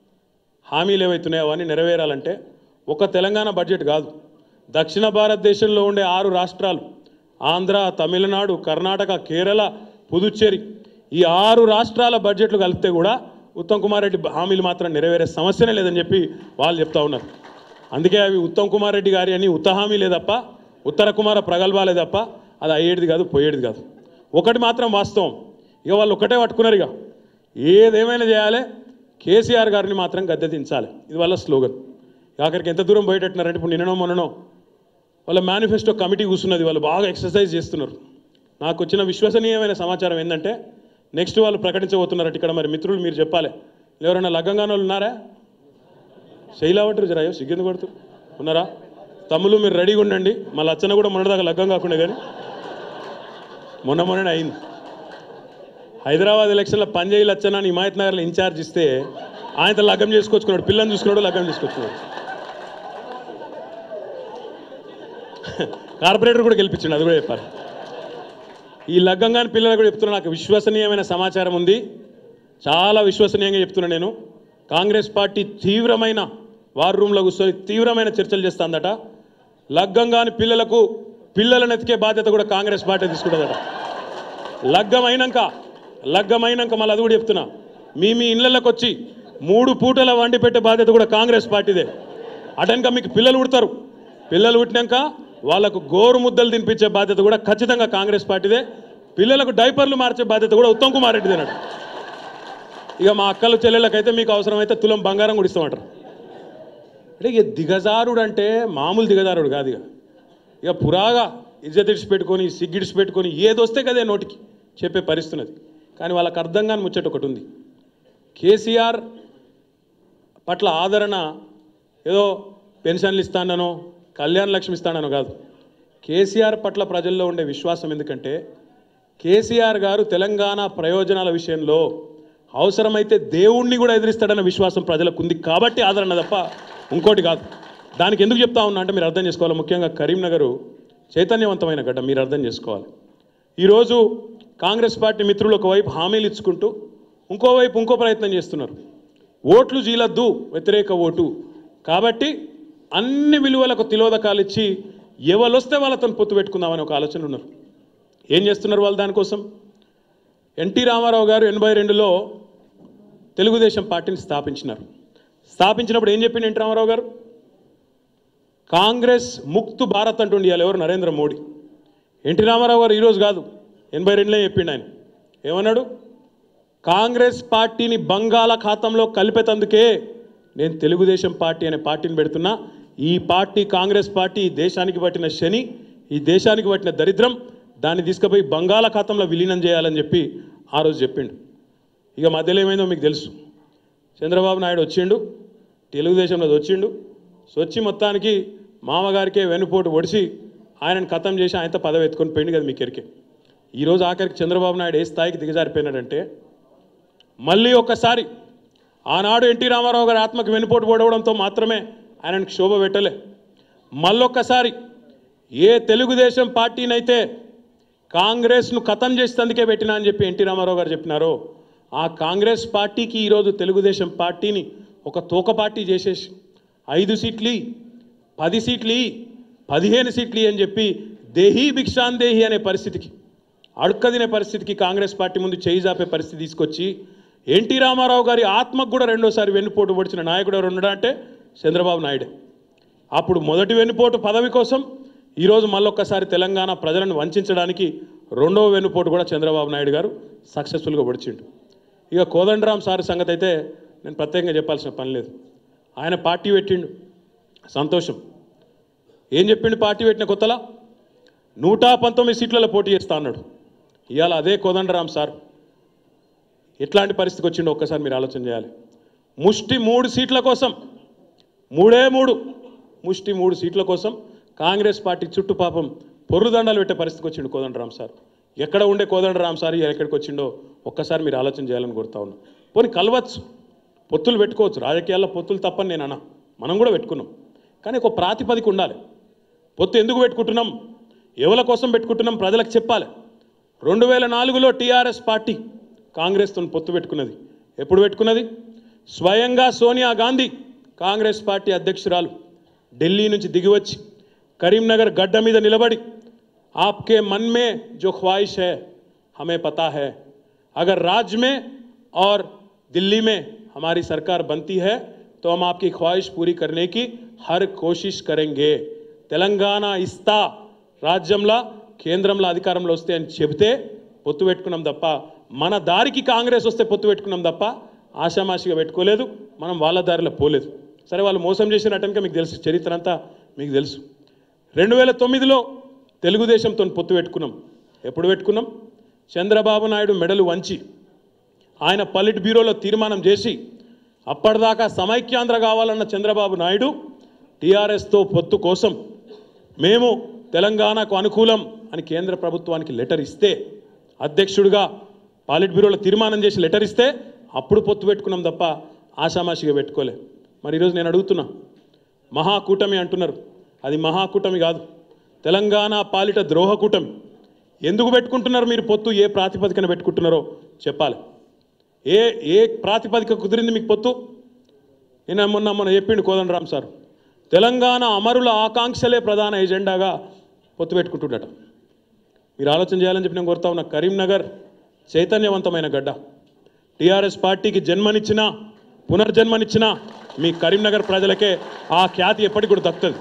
హామీలు ఏవైతున్నాయో అవన్నీ నెరవేరాలంటే ఒక తెలంగాణ బడ్జెట్ కాదు దక్షిణ భారతదేశంలో ఉండే ఆరు రాష్ట్రాలు ఆంధ్ర తమిళనాడు కర్ణాటక కేరళ పుదుచ్చేరి ఈ ఆరు రాష్ట్రాల బడ్జెట్లు కలిపితే కూడా ఉత్తమ్ కుమార్ రెడ్డి హామీలు మాత్రం నెరవేరే సమస్యనే లేదని చెప్పి వాళ్ళు చెప్తా ఉన్నారు అందుకే అవి ఉత్తమ్ కుమార్ రెడ్డి గారి అని ఉత్త హామీలే తప్ప ఉత్తర కుమార ప్రగల్భాలే తప్ప అది అయ్యేది కాదు పోయేది కాదు ఒకటి మాత్రం వాస్తవం ఇక వాళ్ళు ఒకటే పట్టుకున్నారు ఇక ఏదేమైనా చేయాలి కేసీఆర్ గారిని మాత్రం గద్దె దించాలి ఇది వాళ్ళ స్లోగన్ ఆఖరికి ఎంత దూరం పోయేటట్టున్నారంటే ఇప్పుడు నిన్ననో మొన్ననో వాళ్ళ మేనిఫెస్టో కమిటీ కూర్చున్నది వాళ్ళు బాగా ఎక్సర్సైజ్ చేస్తున్నారు నాకు వచ్చిన విశ్వసనీయమైన సమాచారం ఏంటంటే నెక్స్ట్ వాళ్ళు ప్రకటించబోతున్నారట ఇక్కడ మరి మిత్రులు మీరు చెప్పాలి ఎవరైనా లగ్గంగానే వాళ్ళు ఉన్నారా శైలావటరు జరాయో సిగ్గెందు కొడుతూ ఉన్నారా తమ్ములు మీరు రెడీగా ఉండండి మళ్ళీ అచ్చన కూడా మొన్నదాకా లగ్గం కాకుండా కానీ మొన్న మొన్ననే అయింది హైదరాబాద్ ఎలక్షన్లో పంజాయి లచ్చన అని హిమాయత్ నగర్లో ఇన్ఛార్జ్ ఇస్తే ఆయనతో లగ్గం చేసుకొచ్చుకున్నాడు పిల్లని చూసుకున్నాడు లగ్గం చేసుకొచ్చుకున్నాడు కార్పొరేటర్ కూడా గెలిపించండి అది కూడా చెప్పాలి ఈ లగ్గంగాని పిల్లలు కూడా చెప్తున్నా నాకు విశ్వసనీయమైన సమాచారం ఉంది చాలా విశ్వసనీయంగా చెప్తున్నా నేను కాంగ్రెస్ పార్టీ తీవ్రమైన వార్ రూమ్లో కూర్చొని తీవ్రమైన చర్చలు చేస్తుందట లగ్గంగాని పిల్లలకు పిల్లలను ఎతికే బాధ్యత కూడా కాంగ్రెస్ పార్టీ తీసుకుంటుందట లగ్గం అయినాక లగ్గం అయినాక మళ్ళీ అది కూడా చెప్తున్నా మీ మీ ఇళ్ళకి వచ్చి మూడు పూటల వండి పెట్టే బాధ్యత కూడా కాంగ్రెస్ పార్టీదే అటెనక మీకు పిల్లలు పుడతారు పిల్లలు పుట్టినాక వాళ్ళకు గోరు ముద్దలు తినిపించే బాధ్యత కూడా ఖచ్చితంగా కాంగ్రెస్ పార్టీదే పిల్లలకు డైపర్లు మార్చే బాధ్యత కూడా ఉత్తమ్ కుమార్ రెడ్డిదేనట ఇక మా అక్కలు చెల్లెళ్ళకైతే మీకు అవసరమైతే తులం బంగారం కూడా ఇస్తామంటారు అంటే ఇక దిగజారుడు అంటే మామూలు దిగజారుడు కాదు ఇక ఇక పురాగా ఇజ్జత్ ఇడిచి పెట్టుకొని సిగ్గిడిచి పెట్టుకొని ఏదొస్తే కదే నోటికి చెప్పే పరిస్థితి ఉన్నది కానీ వాళ్ళకి అర్థం కాని ముచ్చట ఒకటి ఉంది కేసీఆర్ పట్ల ఆదరణ ఏదో పెన్షన్లు ఇస్తానో కళ్యాణ లక్ష్మి ఇస్తానో కాదు కేసీఆర్ పట్ల ప్రజల్లో ఉండే విశ్వాసం ఎందుకంటే కేసీఆర్ గారు తెలంగాణ ప్రయోజనాల విషయంలో అవసరమైతే దేవుణ్ణి కూడా ఎదిరిస్తాడన్న విశ్వాసం ప్రజలకు ఉంది కాబట్టి ఆదరణ తప్ప ఇంకోటి కాదు దానికి ఎందుకు చెప్తా ఉన్నా అంటే మీరు అర్థం చేసుకోవాలి ముఖ్యంగా కరీంనగర్ చైతన్యవంతమైన గడ్డ మీరు అర్థం చేసుకోవాలి ఈరోజు కాంగ్రెస్ పార్టీ మిత్రులు ఒకవైపు హామీలు ఇచ్చుకుంటూ ఇంకోవైపు ఇంకో ప్రయత్నం చేస్తున్నారు ఓట్లు జీలద్దు వ్యతిరేక ఓటు కాబట్టి అన్ని విలువలకు తిలోదకాలు ఇచ్చి ఎవరొస్తే వాళ్ళతో పొత్తు పెట్టుకుందామని ఒక ఆలోచన ఉన్నారు ఏం చేస్తున్నారు వాళ్ళు దానికోసం ఎన్టీ రామారావు గారు ఎనభై రెండులో తెలుగుదేశం పార్టీని స్థాపించినారు స్థాపించినప్పుడు ఏం చెప్పిండు ఎన్టీ రామారావు గారు కాంగ్రెస్ ముక్తు భారత్ అంటుండి ఇవాళ ఎవరు నరేంద్ర మోడీ ఎన్టీ రామారావు గారు ఈరోజు కాదు ఎనభై రెండులో చెప్పిండు ఆయన ఏమన్నాడు కాంగ్రెస్ పార్టీని బంగాళాఖాతంలో కలిపేతందుకే నేను తెలుగుదేశం పార్టీ అనే పార్టీని పెడుతున్నా ఈ పార్టీ కాంగ్రెస్ పార్టీ ఈ దేశానికి పట్టిన శని ఈ దేశానికి పట్టిన దరిద్రం దాన్ని తీసుకుపోయి బంగాళాఖాతంలో విలీనం చేయాలని చెప్పి ఆ రోజు చెప్పిండు ఇక మధ్యలో ఏమైందో మీకు తెలుసు చంద్రబాబు నాయుడు వచ్చిండు తెలుగుదేశంలో వచ్చిండు వచ్చి మొత్తానికి మామగారికే వెన్నుపోటు ఒడిసి ఆయనను ఖతం చేసి ఆయనతో పదవి ఎత్తుకొని పోయింది కదా మీకు ఎరికే ఈరోజు ఆఖరికి చంద్రబాబు నాయుడు ఏ స్థాయికి దిగజారిపోయినాడంటే మళ్ళీ ఒక్కసారి ఆనాడు ఎన్టీ రామారావు గారి ఆత్మకు వెన్నుపోటు పొడవడంతో మాత్రమే ఆయనకు క్షోభ పెట్టలే మళ్ళొక్కసారి ఏ తెలుగుదేశం పార్టీనైతే కాంగ్రెస్ను ఖతం చేసేందుకే పెట్టినా అని చెప్పి ఎన్టీ రామారావు గారు చెప్పినారో ఆ కాంగ్రెస్ పార్టీకి ఈరోజు తెలుగుదేశం పార్టీని ఒక తోక పార్టీ చేసేసి ఐదు సీట్లు పది సీట్లు పదిహేను సీట్లు అని చెప్పి దేహీ భిక్షాందేహి అనే పరిస్థితికి అడుక్కదినే పరిస్థితికి కాంగ్రెస్ పార్టీ ముందు చేయి జాపే పరిస్థితి తీసుకొచ్చి ఎన్టీ రామారావు గారి ఆత్మకు కూడా రెండోసారి వెన్నుపోటు పొడిచిన నాయకుడు ఎవరు ఉన్నాడా అంటే చంద్రబాబు నాయుడే అప్పుడు మొదటి వెన్నుపోటు పదవి కోసం ఈరోజు మళ్ళొక్కసారి తెలంగాణ ప్రజలను వంచడానికి రెండవ వెన్నుపోటు కూడా చంద్రబాబు నాయుడు గారు సక్సెస్ఫుల్గా పొడిచిండు ఇక కోదండరాం సార్ సంగతి అయితే నేను ప్రత్యేకంగా చెప్పాల్సిన పని లేదు ఆయన పార్టీ పెట్టిండు సంతోషం ఏం చెప్పిండు పార్టీ పెట్టిన కొత్తలా నూట పంతొమ్మిది సీట్లలో పోటీ చేస్తా అన్నాడు ఇవాళ అదే కోదండరాం సార్ ఎట్లాంటి పరిస్థితికి వచ్చిండో ఒక్కసారి మీరు ఆలోచన చేయాలి ముష్టి మూడు సీట్ల కోసం మూడే మూడు ముష్టి మూడు సీట్ల కోసం కాంగ్రెస్ పార్టీ చుట్టూ పాపం పొర్రుదండాలు పెట్టే పరిస్థితికి వచ్చిండు కోదండరాం సార్ ఎక్కడ ఉండే కోదండరాం సార్ ఇవాళ ఎక్కడికి వచ్చిండో ఒక్కసారి మీరు ఆలోచన చేయాలని కోరుతా ఉన్నా పోనీ కలవచ్చు పొత్తులు పెట్టుకోవచ్చు రాజకీయాల్లో పొత్తులు తప్పని నేను అన్నా మనం కూడా పెట్టుకున్నాం కానీ ఒక ప్రాతిపదిక ఉండాలి పొత్తు ఎందుకు పెట్టుకుంటున్నాం ఎవరి కోసం పెట్టుకుంటున్నాం ప్రజలకు చెప్పాలి రెండు వేల నాలుగులో టీఆర్ఎస్ పార్టీ కాంగ్రెస్తో పొత్తు పెట్టుకున్నది ఎప్పుడు పెట్టుకున్నది స్వయంగా సోనియా గాంధీ కాంగ్రెస్ పార్టీ అధ్యక్షురాలు ఢిల్లీ నుంచి దిగివచ్చి కరీంనగర్ గడ్డ మీద నిలబడి आपके मन में जो ख्वाहिश है हमें पता है अगर राज्य में और दिल्ली में हमारी सरकार बनती है तो हम आपकी ख्वाहिश पूरी करने की हर कोशिश करेंगे తెలంగాణ ఇస్తా రాజ్యంలో కేంద్రంలో అధికారంలో వస్తే అని చెబితే పొత్తు పెట్టుకున్నాం తప్ప మన దారికి కాంగ్రెస్ వస్తే పొత్తు పెట్టుకున్నాం తప్ప ఆషామాషిగా పెట్టుకోలేదు మనం వాళ్ళ దారిలో పోలేదు సరే వాళ్ళు మోసం చేసినట్టనుక మీకు తెలుసు చరిత్ర అంతా మీకు తెలుసు రెండు వేల తొమ్మిదిలో తెలుగుదేశంతో పొత్తు పెట్టుకున్నాం ఎప్పుడు పెట్టుకున్నాం చంద్రబాబు నాయుడు మెడలు వంచి ఆయన పలిట్ బ్యూరోలో తీర్మానం చేసి అప్పటిదాకా సమైక్యాంధ్ర కావాలన్న చంద్రబాబు నాయుడు టీఆర్ఎస్తో పొత్తు కోసం మేము తెలంగాణకు అనుకూలం అని కేంద్ర ప్రభుత్వానికి లెటర్ ఇస్తే అధ్యక్షుడిగా పాలిట్ బ్యూరోలో తీర్మానం చేసి లెటర్ ఇస్తే అప్పుడు పొత్తు పెట్టుకున్నాం తప్ప ఆషామాషిగా పెట్టుకోలే మరి ఈరోజు నేను అడుగుతున్నా మహాకూటమి అంటున్నారు అది మహాకూటమి కాదు తెలంగాణ పాలిట ద్రోహ కూటమి ఎందుకు పెట్టుకుంటున్నారు మీరు పొత్తు ఏ ప్రాతిపదికన పెట్టుకుంటున్నారో చెప్పాలి ఏ ఏ ప్రాతిపదిక కుదిరింది మీకు పొత్తు నేను మొన్న మొన్న చెప్పిండు కోదండరామ్ సార్ తెలంగాణ అమరుల ఆకాంక్షలే ప్రధాన ఎజెండాగా పొత్తు పెట్టుకుంటున్నట మీరు ఆలోచన చేయాలని చెప్పి నేను కోరుతా ఉన్నా కరీంనగర్ చైతన్యవంతమైన గడ్డ టీఆర్ఎస్ పార్టీకి జన్మనిచ్చిన పునర్జన్మనిచ్చిన మీ కరీంనగర్ ప్రజలకే ఆ ఖ్యాతి ఎప్పటికి కూడా దక్కుతుంది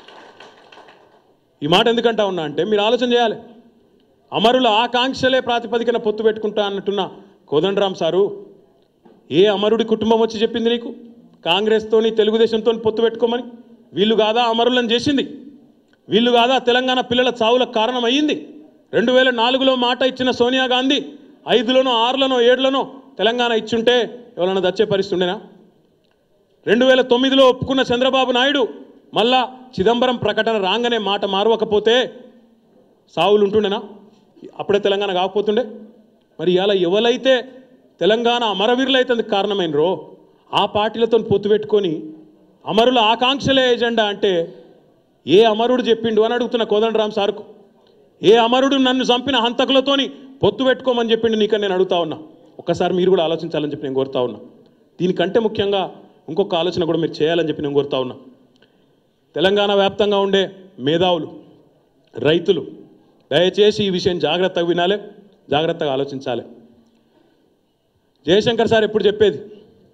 ఈ మాట ఎందుకంటా ఉన్నా అంటే మీరు ఆలోచన చేయాలి అమరుల ఆకాంక్షలే ప్రాతిపదికన పొత్తు పెట్టుకుంటా అన్నట్టున్న కోదండరామ్ సారు ఏ అమరుడి కుటుంబం వచ్చి చెప్పింది నీకు కాంగ్రెస్తోని తెలుగుదేశంతో పొత్తు పెట్టుకోమని వీళ్ళు కాదా అమరులను చేసింది వీళ్ళు కాదా తెలంగాణ పిల్లల చావులకు కారణం అయ్యింది రెండు వేల నాలుగులో మాట ఇచ్చిన సోనియా గాంధీ ఐదులోనో ఆరులోనో ఏడులోనో తెలంగాణ ఇచ్చుంటే ఎవరైనా దచ్చే పరిస్థితి ఉండేనా రెండు వేల తొమ్మిదిలో ఒప్పుకున్న చంద్రబాబు నాయుడు మళ్ళా చిదంబరం ప్రకటన రాగానే మాట మారవకపోతే సావులు ఉంటుండేనా అప్పుడే తెలంగాణ కాకపోతుండే మరి ఇలా ఎవరైతే తెలంగాణ అమరవీరులైతే అందుకు కారణమైనరో ఆ పార్టీలతో పొత్తు పెట్టుకొని అమరుల ఆకాంక్షలే ఎజెండా అంటే ఏ అమరుడు చెప్పిండు అని అడుగుతున్న కోదండరామ్ సార్కు ఏ అమరుడు నన్ను చంపిన హంతకులతోని పొత్తు పెట్టుకోమని చెప్పిండు నీకని నేను అడుగుతా ఉన్నా ఒక్కసారి మీరు కూడా ఆలోచించాలని చెప్పి నేను కోరుతా ఉన్నా దీనికంటే ముఖ్యంగా ఇంకొక ఆలోచన కూడా మీరు చేయాలని చెప్పి నేను కోరుతా ఉన్నా తెలంగాణ వ్యాప్తంగా ఉండే మేధావులు రైతులు దయచేసి ఈ విషయం జాగ్రత్తగా వినాలి జాగ్రత్తగా ఆలోచించాలి జయశంకర్ సార్ ఎప్పుడు చెప్పేది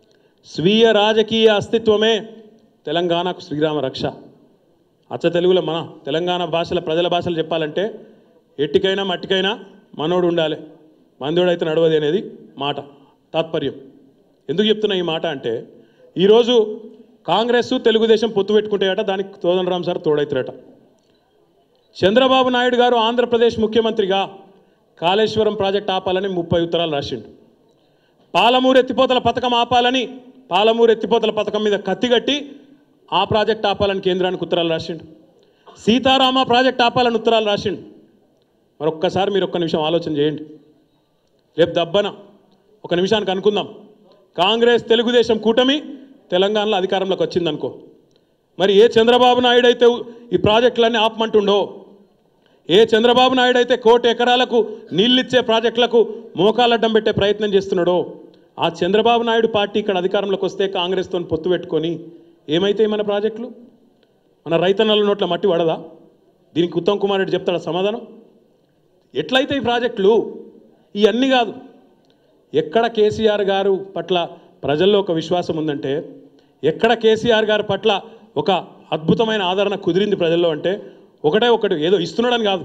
స్వీయ రాజకీయ అస్తిత్వమే తెలంగాణకు శ్రీరామ రక్ష అచ్చ తెలుగులో మన తెలంగాణ భాషల ప్రజల భాషలు చెప్పాలంటే ఎట్టికైనా మట్టికైనా మనోడు ఉండాలి మందోడు అయితే నడవది అనేది మాట తాత్పర్యం ఎందుకు చెప్తున్నా ఈ మాట అంటే ఈరోజు కాంగ్రెస్ తెలుగుదేశం పొత్తు పెట్టుకుంటాయట దానికి తోదనరామ్ సార్ తోడవుతారట చంద్రబాబు నాయుడు గారు ఆంధ్రప్రదేశ్ ముఖ్యమంత్రిగా కాళేశ్వరం ప్రాజెక్ట్ ఆపాలని ముప్పై ఉత్తరాలు రాసిండు పాలమూరు ఎత్తిపోతల పథకం ఆపాలని పాలమూరు ఎత్తిపోతల పథకం మీద కత్తిగట్టి ఆ ప్రాజెక్ట్ ఆపాలని కేంద్రానికి ఉత్తరాలు రాసిండు సీతారామ ప్రాజెక్ట్ ఆపాలని ఉత్తరాలు రాసిండు మరొక్కసారి మీరు ఒక్క నిమిషం ఆలోచన చేయండి రేపు దబ్బన ఒక నిమిషానికి అనుకుందాం కాంగ్రెస్ తెలుగుదేశం కూటమి తెలంగాణలో అధికారంలోకి వచ్చిందనుకో మరి ఏ చంద్రబాబు నాయుడు అయితే ఈ ప్రాజెక్టులన్నీ ఆపమంటుండో ఏ చంద్రబాబు నాయుడు అయితే కోటి ఎకరాలకు నీళ్ళిచ్చే ప్రాజెక్టులకు మోకాలడ్డం పెట్టే ప్రయత్నం చేస్తున్నాడో ఆ చంద్రబాబు నాయుడు పార్టీ ఇక్కడ అధికారంలోకి వస్తే కాంగ్రెస్తో పొత్తు పెట్టుకొని ఏమైతాయి మన ప్రాజెక్టులు మన రైతన్నల నోట్ల మట్టి పడదా దీనికి ఉత్తమ్ కుమార్ రెడ్డి చెప్తాడా సమాధానం ఎట్లయితే ఈ ప్రాజెక్టులు ఇవన్నీ కాదు ఎక్కడ కేసీఆర్ గారు పట్ల ప్రజల్లో ఒక విశ్వాసం ఉందంటే ఎక్కడ కేసీఆర్ గారి పట్ల ఒక అద్భుతమైన ఆదరణ కుదిరింది ప్రజల్లో అంటే ఒకటే ఒకటి ఏదో ఇస్తున్నాడని కాదు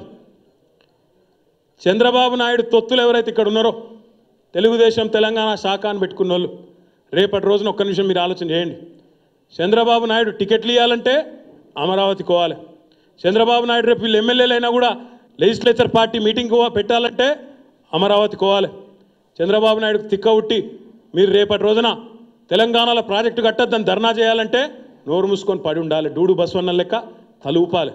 చంద్రబాబు నాయుడు తొత్తులు ఎవరైతే ఇక్కడ ఉన్నారో తెలుగుదేశం తెలంగాణ శాఖ అని పెట్టుకున్న వాళ్ళు రేపటి రోజున ఒక్క నిమిషం మీరు ఆలోచన చేయండి చంద్రబాబు నాయుడు టికెట్లు ఇవ్వాలంటే అమరావతి కోవాలి చంద్రబాబు నాయుడు రేపు వీళ్ళు ఎమ్మెల్యేలు అయినా కూడా లెజిస్లేచర్ పార్టీ మీటింగ్ పెట్టాలంటే అమరావతి కోవాలి చంద్రబాబు నాయుడుకు తిక్క ఉట్టి మీరు రేపటి రోజున తెలంగాణలో ప్రాజెక్టు కట్టద్దని ధర్నా చేయాలంటే నోరు మూసుకొని పడి ఉండాలి డూడు బస్వన్న లెక్క తలూపాలి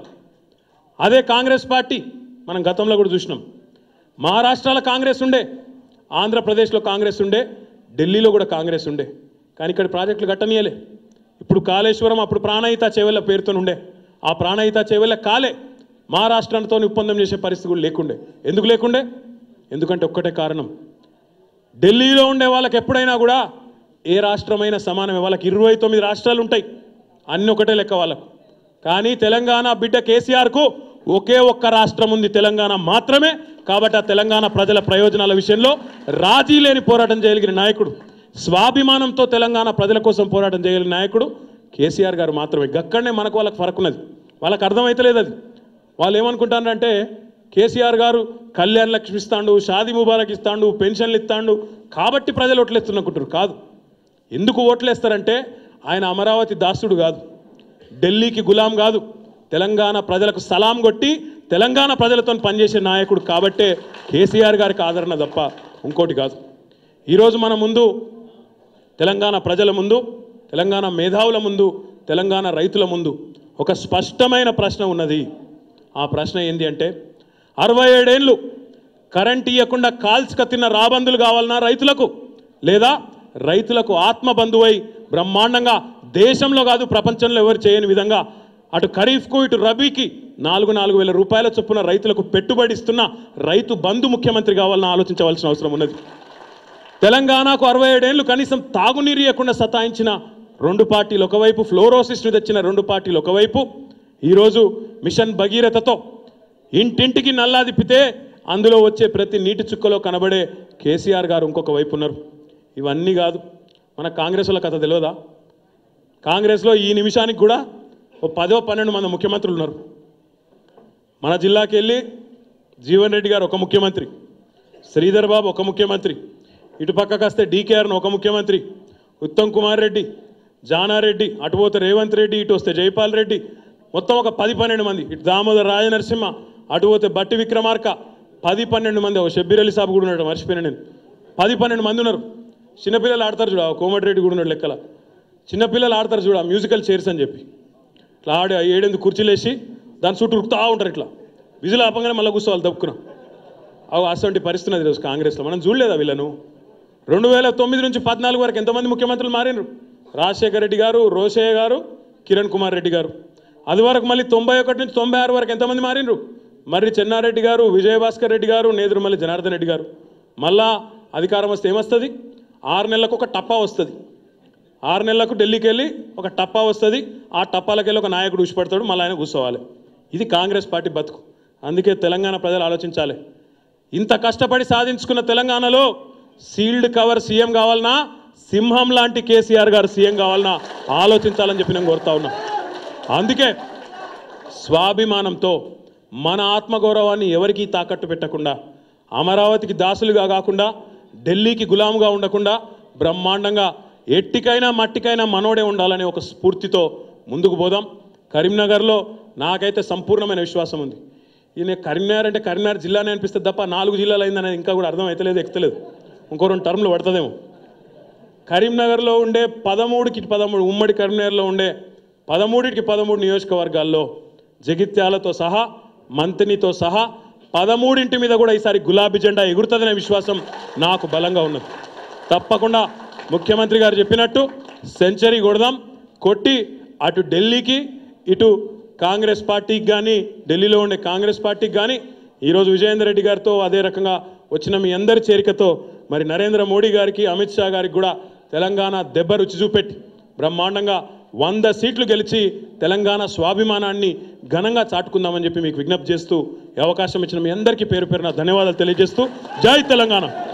అదే కాంగ్రెస్ పార్టీ మనం గతంలో కూడా చూసినాం మహారాష్ట్రలో కాంగ్రెస్ ఉండే ఆంధ్రప్రదేశ్లో కాంగ్రెస్ ఉండే ఢిల్లీలో కూడా కాంగ్రెస్ ఉండే కానీ ఇక్కడ ప్రాజెక్టులు కట్టనీయలే ఇప్పుడు కాళేశ్వరం అప్పుడు ప్రాణహిత చేవెళ్ళ పేరుతో ఉండే ఆ ప్రాణహిత చేవెళ్ళ కాలే మహారాష్ట్రతో ఒప్పందం చేసే పరిస్థితి కూడా లేకుండే ఎందుకు లేకుండే ఎందుకంటే ఒక్కటే కారణం ఢిల్లీలో ఉండే వాళ్ళకి ఎప్పుడైనా కూడా ఏ రాష్ట్రమైనా సమానమే వాళ్ళకి ఇరవై తొమ్మిది రాష్ట్రాలు ఉంటాయి అన్ని ఒకటే లెక్క వాళ్ళకు కానీ తెలంగాణ బిడ్డ కేసీఆర్కు ఒకే ఒక్క రాష్ట్రం ఉంది తెలంగాణ మాత్రమే కాబట్టి ఆ తెలంగాణ ప్రజల ప్రయోజనాల విషయంలో రాజీ లేని పోరాటం చేయగలిగిన నాయకుడు స్వాభిమానంతో తెలంగాణ ప్రజల కోసం పోరాటం చేయగలిగిన నాయకుడు కేసీఆర్ గారు మాత్రమే గక్కడనే మనకు వాళ్ళకి ఫరక్ ఉన్నది వాళ్ళకి అర్థమైతలేదు అది వాళ్ళు ఏమనుకుంటారంటే కేసీఆర్ గారు కళ్యాణ్ లక్ష్మి ఇస్తాడు షాదీ ముబారక్ ఇస్తాడు పెన్షన్లు ఇస్తాడు కాబట్టి ప్రజలు ఓట్లేస్తున్నకుంటారు కాదు ఎందుకు ఓట్లేస్తారంటే ఆయన అమరావతి దాసుడు కాదు ఢిల్లీకి గులాం కాదు తెలంగాణ ప్రజలకు సలాం కొట్టి తెలంగాణ ప్రజలతో పనిచేసే నాయకుడు కాబట్టే కేసీఆర్ గారికి ఆదరణ తప్ప ఇంకోటి కాదు ఈరోజు మన ముందు తెలంగాణ ప్రజల ముందు తెలంగాణ మేధావుల ముందు తెలంగాణ రైతుల ముందు ఒక స్పష్టమైన ప్రశ్న ఉన్నది ఆ ప్రశ్న ఏంటి అంటే అరవై ఏడేళ్ళు కరెంట్ ఇవ్వకుండా కాల్చుక తిన్న రాబందులు కావాలన్నా రైతులకు లేదా రైతులకు ఆత్మబంధువై బ్రహ్మాండంగా దేశంలో కాదు ప్రపంచంలో ఎవరు చేయని విధంగా అటు ఖరీఫ్కు ఇటు రబీకి నాలుగు నాలుగు వేల రూపాయల చొప్పున రైతులకు పెట్టుబడి ఇస్తున్న రైతు బంధు ముఖ్యమంత్రి కావాలని ఆలోచించవలసిన అవసరం ఉన్నది తెలంగాణకు అరవై ఏడేళ్లు కనీసం తాగునీరు ఇవ్వకుండా సతాయించిన రెండు పార్టీలు ఒకవైపు ఫ్లోరోసిస్ను తెచ్చిన రెండు పార్టీలు ఒకవైపు ఈరోజు మిషన్ భగీరథతో ఇంటింటికి నల్లా తిప్పితే అందులో వచ్చే ప్రతి నీటి చుక్కలో కనబడే కేసీఆర్ గారు ఇంకొక వైపు ఉన్నారు ఇవన్నీ కాదు మన కాంగ్రెస్ వాళ్ళ కథ తెలియదా కాంగ్రెస్లో ఈ నిమిషానికి కూడా ఓ పదో పన్నెండు మంది ముఖ్యమంత్రులు ఉన్నారు మన జిల్లాకి వెళ్ళి జీవన్ రెడ్డి గారు ఒక ముఖ్యమంత్రి శ్రీధర్ బాబు ఒక ముఖ్యమంత్రి ఇటు పక్కకు వస్తే డీకేఆర్ను ఒక ముఖ్యమంత్రి ఉత్తమ్ కుమార్ రెడ్డి జానారెడ్డి అటు పోతే రేవంత్ రెడ్డి ఇటు వస్తే జైపాల్ రెడ్డి మొత్తం ఒక పది పన్నెండు మంది ఇటు దామోదర్ రాజనరసింహ అటు పోతే బట్టి విక్రమార్క పది పన్నెండు మంది ఒక షబ్బీర్ అలీ సాబ్ కూడా ఉన్నాడు మర్చిపోయినా నేను పది పన్నెండు మంది ఉన్నారు చిన్నపిల్లలు ఆడతారు చూడ కోమటిరెడ్డి కూడా ఉన్నాడు లెక్కల చిన్నపిల్లలు ఆడతారు చూడ మ్యూజికల్ చైర్స్ అని చెప్పి ఇట్లా ఆడి ఆ ఏడెనిమిది కుర్చీలు వేసి దాని చుట్టూ ఉరుకుతా ఉంటారు ఇట్లా విజులు ఆపంగానే మళ్ళీ కూర్చోవాలి దప్పుకున్నా అవు అటువంటి పరిస్థితి ఉన్నది ఈరోజు కాంగ్రెస్లో మనం చూడలేదా వీళ్ళను రెండు వేల తొమ్మిది నుంచి పద్నాలుగు వరకు ఎంతమంది ముఖ్యమంత్రులు మారినరు రాజశేఖర రెడ్డి గారు రోషయ్య గారు కిరణ్ కుమార్ రెడ్డి గారు అది వరకు మళ్ళీ తొంభై ఒకటి నుంచి తొంభై ఆరు వరకు ఎంతమంది మారినరు మర్రి చెన్నారెడ్డి గారు విజయభాస్కర్ రెడ్డి గారు నేదురుమల్లి జనార్దన్ రెడ్డి గారు మళ్ళా అధికారం వస్తే ఏమొస్తుంది ఆరు నెలలకు ఒక టప్పా వస్తుంది ఆరు నెలలకు ఢిల్లీకి వెళ్ళి ఒక టప్పా వస్తుంది ఆ టప్పాలకు వెళ్ళి ఒక నాయకుడు ఉసిపెడతాడు మళ్ళీ ఆయన కూర్చోవాలి ఇది కాంగ్రెస్ పార్టీ బతుకు అందుకే తెలంగాణ ప్రజలు ఆలోచించాలి ఇంత కష్టపడి సాధించుకున్న తెలంగాణలో సీల్డ్ కవర్ సీఎం కావాలన్నా సింహం లాంటి కేసీఆర్ గారు సీఎం కావాలన్నా ఆలోచించాలని చెప్పి నేను కోరుతా ఉన్నా అందుకే స్వాభిమానంతో మన ఆత్మగౌరవాన్ని ఎవరికీ తాకట్టు పెట్టకుండా అమరావతికి దాసులుగా కాకుండా ఢిల్లీకి గులాముగా ఉండకుండా బ్రహ్మాండంగా ఎట్టికైనా మట్టికైనా మనోడే ఉండాలనే ఒక స్ఫూర్తితో ముందుకు పోదాం కరీంనగర్లో నాకైతే సంపూర్ణమైన విశ్వాసం ఉంది ఈయన కరీంనగర్ అంటే కరీంనగర్ జిల్లానే అనిపిస్తుంది తప్ప నాలుగు జిల్లాలు అయిందనేది ఇంకా కూడా అర్థం అవుతలేదు ఎక్కుతలేదు ఇంకో రెండు టర్మ్లు పడుతుందేమో కరీంనగర్లో ఉండే పదమూడుకి పదమూడు ఉమ్మడి కరీంనగర్లో ఉండే పదమూడుకి పదమూడు నియోజకవర్గాల్లో జగిత్యాలతో సహా మంత్రినితో సహా పదమూడింటి మీద కూడా ఈసారి గులాబీ జెండా ఎగురుతుందనే విశ్వాసం నాకు బలంగా ఉన్నది తప్పకుండా ముఖ్యమంత్రి గారు చెప్పినట్టు సెంచరీ కొడదాం కొట్టి అటు ఢిల్లీకి ఇటు కాంగ్రెస్ పార్టీకి కానీ ఢిల్లీలో ఉండే కాంగ్రెస్ పార్టీకి కానీ ఈరోజు విజయేందర్ రెడ్డి గారితో అదే రకంగా వచ్చిన మీ అందరి చేరికతో మరి నరేంద్ర మోడీ గారికి అమిత్ షా గారికి కూడా తెలంగాణ దెబ్బ రుచి చూపెట్టి బ్రహ్మాండంగా వంద సీట్లు గెలిచి తెలంగాణ స్వాభిమానాన్ని ఘనంగా చాటుకుందామని చెప్పి మీకు విజ్ఞప్తి చేస్తూ ఈ అవకాశం ఇచ్చిన మీ అందరికీ పేరు పేరున ధన్యవాదాలు తెలియజేస్తూ జై తెలంగాణ